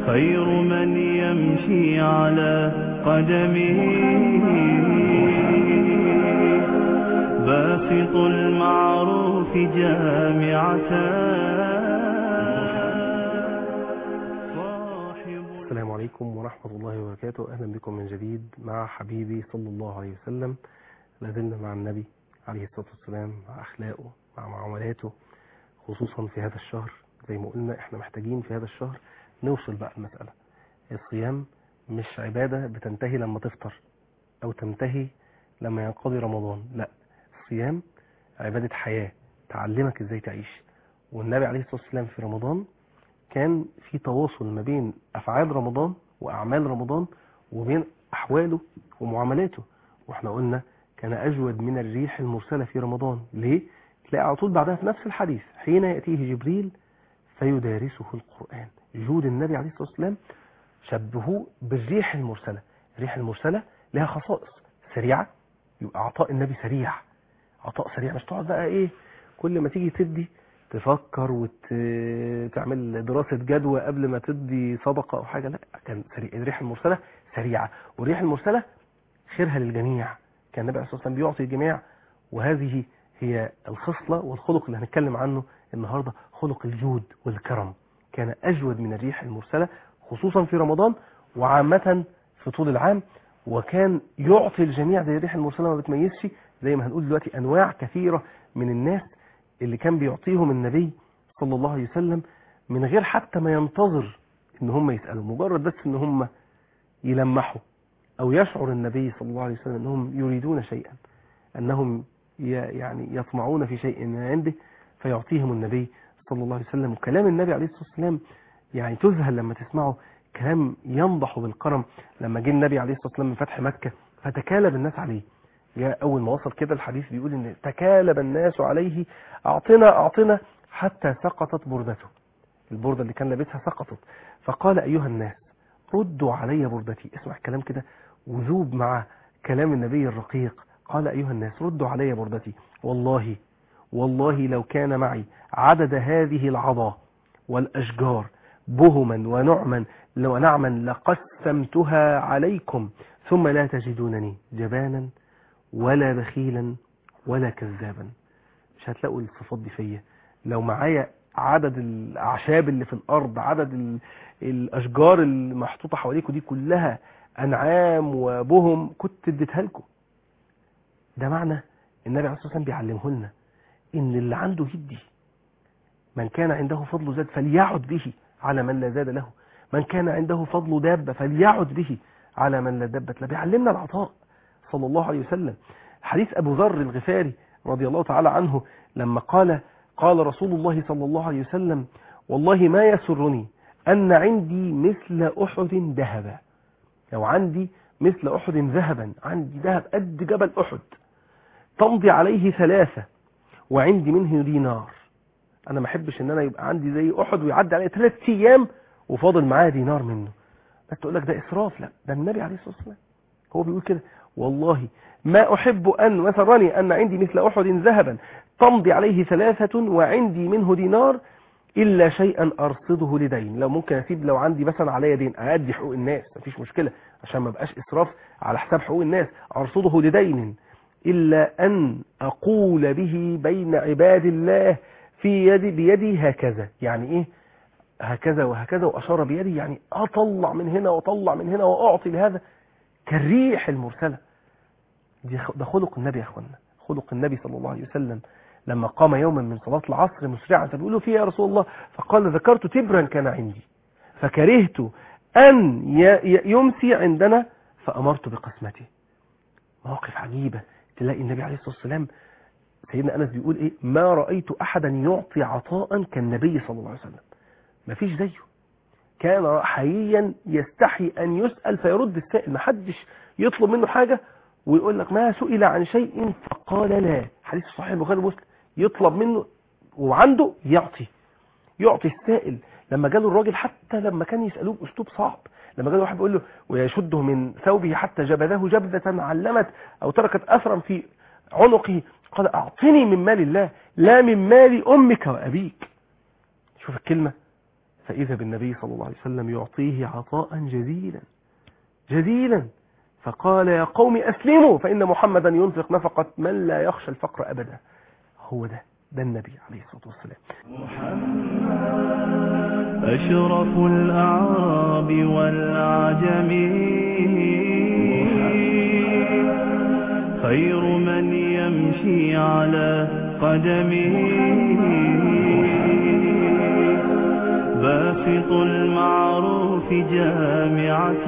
خير من يمشي على قدمه باسط المعروف جامعة صاحب السلام عليكم ورحمة الله وبركاته أهلا بكم من جديد مع حبيبي صلى الله عليه وسلم لازلنا مع النبي عليه الصلاة والسلام مع أخلاقه مع معاملاته خصوصا في هذا الشهر زي ما قلنا احنا محتاجين في هذا الشهر نوصل بقى المسألة الصيام مش عبادة بتنتهي لما تفطر أو تنتهي لما ينقضي رمضان لا الصيام عبادة حياة تعلمك ازاي تعيش والنبي عليه الصلاة والسلام في رمضان كان في تواصل ما بين أفعال رمضان وأعمال رمضان وبين أحواله ومعاملاته واحنا قلنا كان أجود من الريح المرسلة في رمضان ليه؟ تلاقي على طول بعدها في نفس الحديث حين يأتيه جبريل فيدارسه القرآن جود النبي عليه الصلاة والسلام شبهوه بالريح المرسلة الريح المرسلة لها خصائص سريعة يبقى عطاء النبي سريع عطاء سريع مش تقعد بقى ايه كل ما تيجي تدي تفكر وتعمل دراسة جدوى قبل ما تدي صدقة او حاجة لا كان سريع الريح المرسلة سريعة والريح المرسلة خيرها للجميع كان النبي عليه الصلاة والسلام بيعطي الجميع وهذه هي الخصلة والخلق اللي هنتكلم عنه النهاردة خلق الجود والكرم كان أجود من الريح المرسلة خصوصا في رمضان وعامة في طول العام وكان يعطي الجميع زي الريح المرسلة ما بتميزش زي ما هنقول دلوقتي أنواع كثيرة من الناس اللي كان بيعطيهم النبي صلى الله عليه وسلم من غير حتى ما ينتظر ان هم يسألوا مجرد بس ان هم يلمحوا او يشعر النبي صلى الله عليه وسلم انهم يريدون شيئا انهم يعني يطمعون في شيء من عنده فيعطيهم النبي صلى الله عليه وسلم وكلام النبي عليه الصلاة والسلام يعني تذهل لما تسمعه كلام ينضح بالكرم لما جه النبي عليه الصلاة والسلام من فتح مكة فتكالب الناس عليه جاء أول ما وصل كده الحديث بيقول إن تكالب الناس عليه أعطنا أعطنا حتى سقطت بردته البردة اللي كان لابسها سقطت فقال أيها الناس ردوا علي بردتي اسمع الكلام كده وذوب مع كلام النبي الرقيق قال أيها الناس ردوا علي بردتي والله والله لو كان معي عدد هذه العضا والأشجار بهما ونعما ونعما لقسمتها عليكم ثم لا تجدونني جبانا ولا بخيلا ولا كذابا مش هتلاقوا الصفات دي فيا لو معايا عدد الأعشاب اللي في الأرض عدد ال- الأشجار المحطوطة حواليكم دي كلها أنعام وبهم كنت اديتها لكم ده معنى النبي عليه الصلاة والسلام بيعلمه لنا إن اللي عنده يدي من كان عنده فضل زاد فليعد به على من لا زاد له من كان عنده فضل دابة فليعد به على من لا دابة له بيعلمنا العطاء صلى الله عليه وسلم حديث أبو ذر الغفاري رضي الله تعالى عنه لما قال قال رسول الله صلى الله عليه وسلم والله ما يسرني أن عندي مثل أحد ذهبا لو عندي مثل أحد ذهبا عندي ذهب قد جبل أحد تمضي عليه ثلاثة وعندي منه دينار أنا ما أحبش إن أنا يبقى عندي زي أحد ويعدي عليه ثلاث أيام وفاضل معايا دينار منه بس تقول لك ده إسراف لا ده النبي عليه الصلاة والسلام هو بيقول كده والله ما أحب أن وسرني أن عندي مثل أحد ذهبا تمضي عليه ثلاثة وعندي منه دينار إلا شيئا أرصده لدين لو ممكن أسيب لو عندي مثلا عليا دين أأدي حقوق الناس مفيش مشكلة عشان ما بقاش إسراف على حساب حقوق الناس أرصده لدين إلا أن أقول به بين عباد الله في يدي بيدي هكذا يعني إيه هكذا وهكذا وأشار بيدي يعني أطلع من هنا وأطلع من هنا وأعطي لهذا كالريح المرسلة دي خ- ده خلق النبي يا أخوانا خلق النبي صلى الله عليه وسلم لما قام يوما من صلاة العصر مسرعا فبيقولوا فيه يا رسول الله فقال ذكرت تبرا كان عندي فكرهت أن ي- ي- يمسي عندنا فأمرت بقسمته مواقف عجيبة تلاقي النبي عليه الصلاة والسلام سيدنا أنس بيقول إيه ما رأيت أحدا يعطي عطاء كالنبي صلى الله عليه وسلم ما فيش زيه كان حييا يستحي أن يسأل فيرد السائل ما حدش يطلب منه حاجة ويقول لك ما سئل عن شيء فقال لا حديث صحيح البخاري ومسلم يطلب منه وعنده يعطي يعطي السائل لما جاله الراجل حتى لما كان يسألوه بأسلوب صعب لما جاله واحد بيقول له ويشده من ثوبه حتى جبذه جبذة علمت أو تركت أثرا في عنقه قال أعطني من مال الله لا من مال أمك وأبيك شوف الكلمة فإذا بالنبي صلى الله عليه وسلم يعطيه عطاء جزيلا جزيلا فقال يا قوم أسلموا فإن محمدا ينفق نفقة من لا يخشى الفقر أبدا هو ده ده النبي عليه الصلاة والسلام أشرف الأعراب والأعجم خير من يمشي على قدمه باسط المعروف جامعة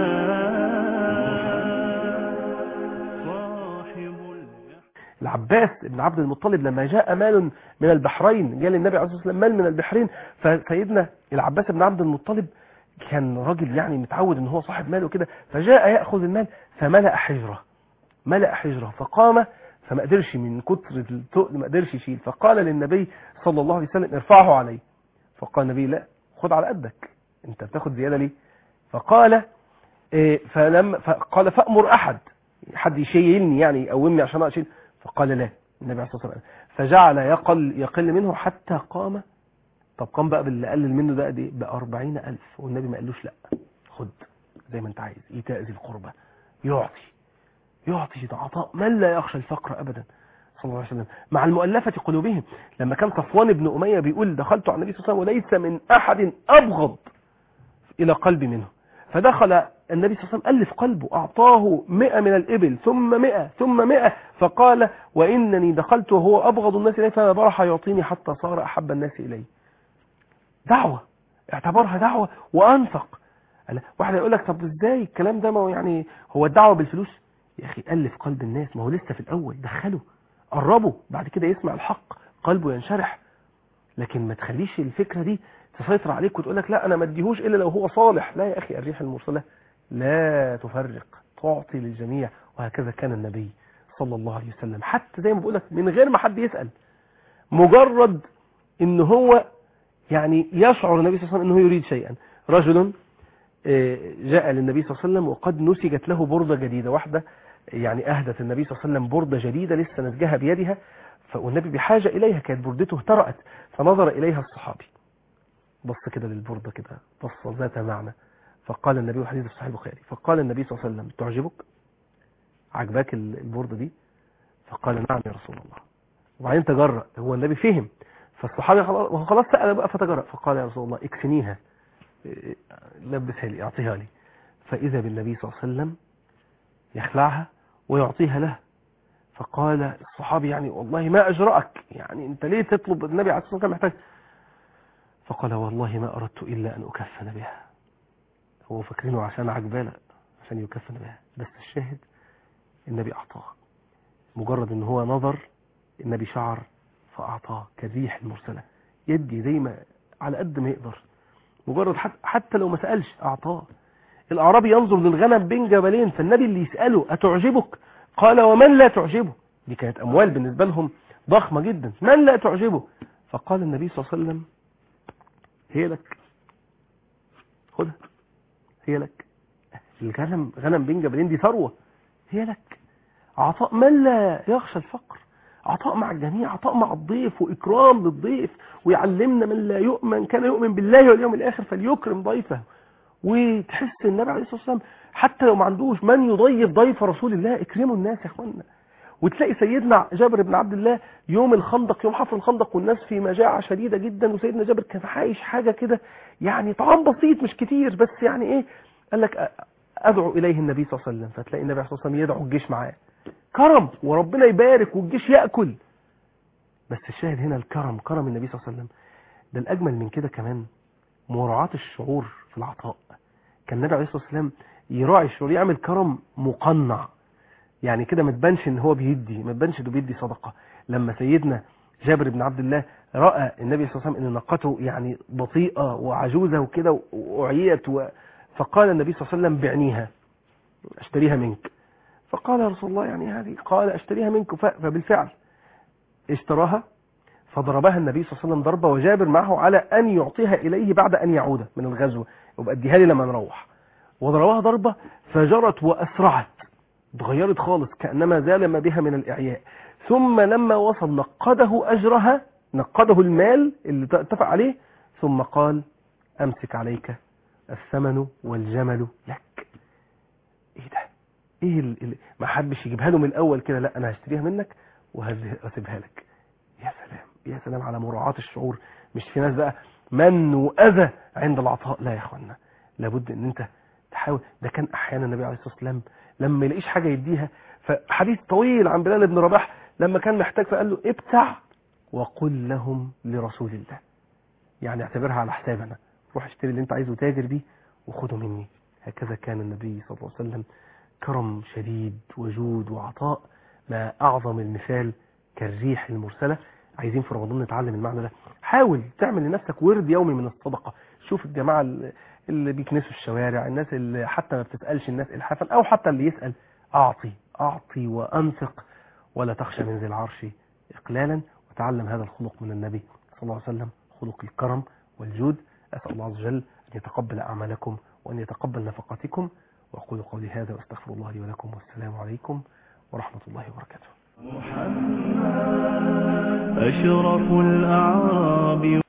صاحب اليحيى العباس بن عبد المطلب لما جاء مال من البحرين جاء للنبي عليه الصلاة والسلام مال من البحرين فسيدنا العباس بن عبد المطلب كان راجل يعني متعود ان هو صاحب مال وكده فجاء يأخذ المال فملأ حجره ملأ حجره فقام فما قدرش من كتر التقل ما قدرش يشيل فقال للنبي صلى الله عليه وسلم ارفعه علي فقال النبي لا خد على قدك انت بتاخد زيادة ليه فقال إيه فلم فقال فأمر أحد حد يشيلني يعني يقومني عشان أشيل فقال لا النبي عليه الصلاة والسلام فجعل يقل يقل منه حتى قام طب قام بقى باللي قلل منه ده قد ايه بأربعين ألف والنبي ما قالوش لا خد زي ما انت عايز إيتاء ذي القربى يعطي يعطي ده عطاء من لا يخشى الفقر أبدا صلى الله عليه وسلم مع المؤلفة قلوبهم لما كان صفوان بن أمية بيقول دخلت على النبي صلى الله عليه وسلم وليس من أحد أبغض إلى قلبي منه فدخل النبي صلى الله عليه وسلم ألف قلبه أعطاه مئة من الإبل ثم مئة ثم مئة فقال وإنني دخلت وهو أبغض الناس إليه فما برح يعطيني حتى صار أحب الناس إليه دعوة اعتبرها دعوة وأنفق قال- واحد يقول لك طب ازاي الكلام ده ما هو يعني هو الدعوة بالفلوس يا أخي ألف قلب الناس ما هو لسه في الأول دخله قربه بعد كده يسمع الحق قلبه ينشرح لكن ما تخليش الفكرة دي تسيطر عليك وتقول لك لا انا ما اديهوش الا لو هو صالح لا يا اخي الريح المرسله لا تفرق تعطي للجميع وهكذا كان النبي صلى الله عليه وسلم حتى زي ما بقول لك من غير ما حد يسال مجرد ان هو يعني يشعر النبي صلى الله عليه وسلم انه يريد شيئا رجل آه، جاء للنبي صلى الله عليه وسلم وقد نسجت له بردة جديدة واحدة يعني أهدت النبي صلى الله عليه وسلم بردة جديدة لسه نسجها بيدها والنبي بحاجة إليها كانت بردته اهترأت فنظر إليها الصحابي بص كده للبردة كده بص ذات معنى فقال النبي حديث في صحيح البخاري فقال النبي صلى الله عليه وسلم تعجبك عجباك ال- البردة دي فقال نعم يا رسول الله وبعدين تجرأ هو النبي فهم فالصحابي خلاص وهو خلاص سأل بقى فتجرأ فقال يا رسول الله اكفنيها إيه، لبسها لي اعطيها لي فإذا بالنبي صلى الله عليه وسلم يخلعها ويعطيها له فقال الصحابي يعني والله ما أجرأك يعني أنت ليه تطلب النبي عليه الصلاة والسلام محتاج فقال والله ما أردت إلا أن أكفن بها هو فاكرينه عشان عجبالة عشان يكفن بها بس الشاهد النبي أعطاه مجرد ان هو نظر النبي شعر فأعطاه كالريح المرسلة يدي زي ما على قد ما يقدر مجرد حتى, حتى لو ما سألش أعطاه الأعرابي ينظر للغنم بين جبلين فالنبي اللي يسأله أتعجبك قال ومن لا تعجبه دي كانت أموال بالنسبة لهم ضخمة جدا من لا تعجبه فقال النبي صلى الله عليه وسلم هي لك خدها هي لك الغنم غنم بين جبلين دي ثروة هي لك عطاء من لا يخشى الفقر عطاء مع الجميع عطاء مع الضيف وإكرام للضيف ويعلمنا من لا يؤمن كان يؤمن بالله واليوم الآخر فليكرم ضيفه وتحس النبي عليه الصلاة والسلام حتى لو ما عندوش من يضيف ضيف رسول الله اكرموا الناس يا اخوانا وتلاقي سيدنا جابر بن عبد الله يوم الخندق يوم حفر الخندق والناس في مجاعة شديدة جدا وسيدنا جابر كان عايش حاجة كده يعني طعام بسيط مش كتير بس يعني ايه قال لك ادعو اليه النبي صلى الله عليه وسلم فتلاقي النبي عليه الصلاة والسلام يدعو الجيش معاه كرم وربنا يبارك والجيش يأكل بس الشاهد هنا الكرم كرم النبي صلى الله عليه وسلم ده الأجمل من كده كمان مراعاة الشعور في العطاء كان النبي عليه الصلاة والسلام يراعي الشعور يعمل كرم مقنع يعني كده ما تبانش ان هو بيدي ما تبانش انه بيدي صدقة لما سيدنا جابر بن عبد الله رأى النبي صلى الله عليه وسلم ان ناقته يعني بطيئة وعجوزة وكده وعيت و... فقال النبي صلى الله عليه وسلم بعنيها اشتريها منك فقال يا رسول الله يعني هذه قال اشتريها منك ف- فبالفعل اشتراها فضربها النبي صلى الله عليه وسلم ضربة وجابر معه على أن يعطيها إليه بعد أن يعود من الغزو يبقى اديها لي لما نروح وضربها ضربة فجرت وأسرعت اتغيرت خالص كأنما زال ما بها من الإعياء ثم لما وصل نقده أجرها نقده المال اللي اتفق عليه ثم قال أمسك عليك الثمن والجمل لك ايه ده ايه ال... ال... ما حدش يجيبها له من الاول كده لا انا هشتريها منك وهز- وهسيبها لك يا سلام يا سلام على مراعاة الشعور مش في ناس بقى من واذى عند العطاء لا يا اخوانا لابد ان انت تحاول ده كان احيانا النبي عليه الصلاه والسلام لما يلاقيش حاجه يديها فحديث طويل عن بلال بن رباح لما كان محتاج فقال له ابتع وقل لهم لرسول الله يعني اعتبرها على حساب انا روح اشتري اللي انت عايزه تاجر بيه وخده مني هكذا كان النبي صلى الله عليه وسلم كرم شديد وجود وعطاء ما اعظم المثال كالريح المرسله عايزين في رمضان نتعلم المعنى ده حاول تعمل لنفسك ورد يومي من الصدقه شوف الجماعه اللي- اللي بيكنسوا الشوارع الناس اللي حتى ما بتسالش الناس الحافا او حتى اللي يسال اعطي اعطي وانفق ولا تخشى من ذي العرش اقلالا وتعلم هذا الخلق من النبي صلى الله عليه وسلم خلق الكرم والجود اسال الله عز وجل ان يتقبل اعمالكم وان يتقبل نفقاتكم واقول قولي هذا واستغفر الله لي ولكم والسلام عليكم ورحمه الله وبركاته أشرف الأعراب